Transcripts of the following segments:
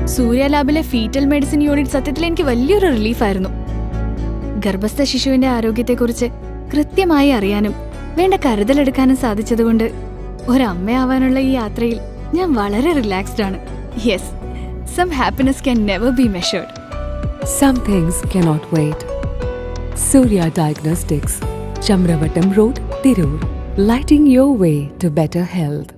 സൂര്യ ലാബിലെ fetal medicine unit സത്യത്തിൽ എനിക്ക് വലിയൊരു റിലീഫായിരുന്നു ഗർഭസ്ഥ ശിശുവിന്റെ ആരോഗ്യത്തെക്കുറിച്ച് കൃത്യമായി അറിയാനും വേണ്ട കരുതലെടുക്കാനും സാധിച്ചതുകൊണ്ട് ഒരമ്മയാവാനുള്ള ഈ യാത്രയിൽ ഞാൻ വളരെ റിലാക്സ്ഡ് ആണ് yes some happiness can never be measured Some things cannot wait. Surya Diagnostics, Chamravatam Road, Tirur. Lighting your way to better health.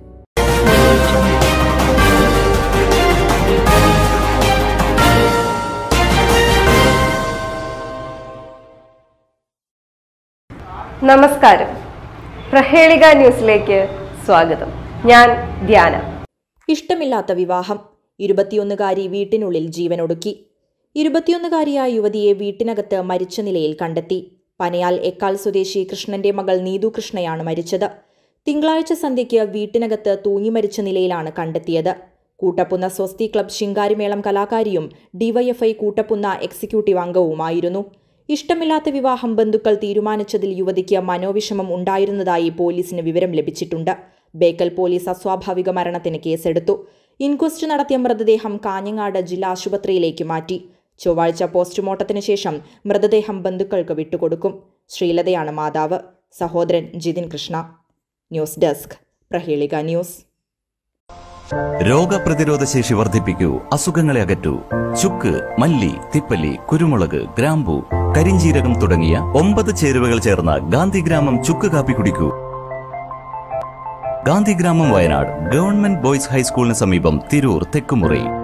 നമസ്കാരം പ്രഹേളിക ന്യൂസിലേക്ക് സ്വാഗതം ഞാൻ ധ്യാന ഇഷ്ടമില്ലാത്ത വിവാഹം ഇരുപത്തിയൊന്നുകാരി വീട്ടിനുള്ളിൽ ജീവനൊടുക്കി ഇരുപത്തിയൊന്നുകാരിയായ യുവതിയെ വീട്ടിനകത്ത് മരിച്ച നിലയിൽ കണ്ടെത്തി പനയാൽ എക്കാൽ സ്വദേശി കൃഷ്ണന്റെ മകൾ നീതു കൃഷ്ണയാണ് മരിച്ചത് തിങ്കളാഴ്ച സന്ധ്യയ്ക്ക് വീട്ടിനകത്ത് തൂങ്ങി മരിച്ച നിലയിലാണ് കണ്ടെത്തിയത് കൂട്ടപ്പുന്ന സ്വസ്തി ക്ലബ് ശിങ്കാരിമേളം കലാകാരിയും ഡിവൈഎഫ്ഐ കൂട്ടപ്പുന്ന എക്സിക്യൂട്ടീവ് അംഗവുമായിരുന്നു ഇഷ്ടമില്ലാത്ത വിവാഹം ബന്ധുക്കൾ തീരുമാനിച്ചതിൽ യുവതിക്ക് മനോവിഷമം ഉണ്ടായിരുന്നതായി പോലീസിന് വിവരം ലഭിച്ചിട്ടുണ്ട് ബേക്കൽ പോലീസ് അസ്വാഭാവിക മരണത്തിന് കേസെടുത്തു ഇൻക്വസ്റ്റ് നടത്തിയ മൃതദേഹം കാഞ്ഞങ്ങാട് ജില്ലാ ആശുപത്രിയിലേക്ക് മാറ്റി ചൊവ്വാഴ്ച പോസ്റ്റ്മോർട്ടത്തിന് ശേഷം മൃതദേഹം ബന്ധുക്കൾക്ക് വിട്ടുകൊടുക്കും ശ്രീലതയാണ് മാതാവ് സഹോദരൻ Jithin Krishna news desk Prahelika news രോഗപ്രതിരോധ ശേഷി വർദ്ധിപ്പിക്കൂ അസുഖങ്ങളെ അകറ്റൂ ചുക്ക് മല്ലി തിപ്പല്ലി കുരുമുളക് ഗ്രാമ്പു കരിഞ്ചീരകം തുടങ്ങിയ ഒമ്പത് ചേരുവകൾ ചേർന്ന ഗാന്ധിഗ്രാമം ചുക്ക് കാപ്പി കുടിക്കൂ ഗാന്ധിഗ്രാമം വയനാട് ഗവൺമെന്റ് ബോയ്സ് ഹൈസ്കൂളിന് സമീപം തിരൂർ തെക്കുമുറി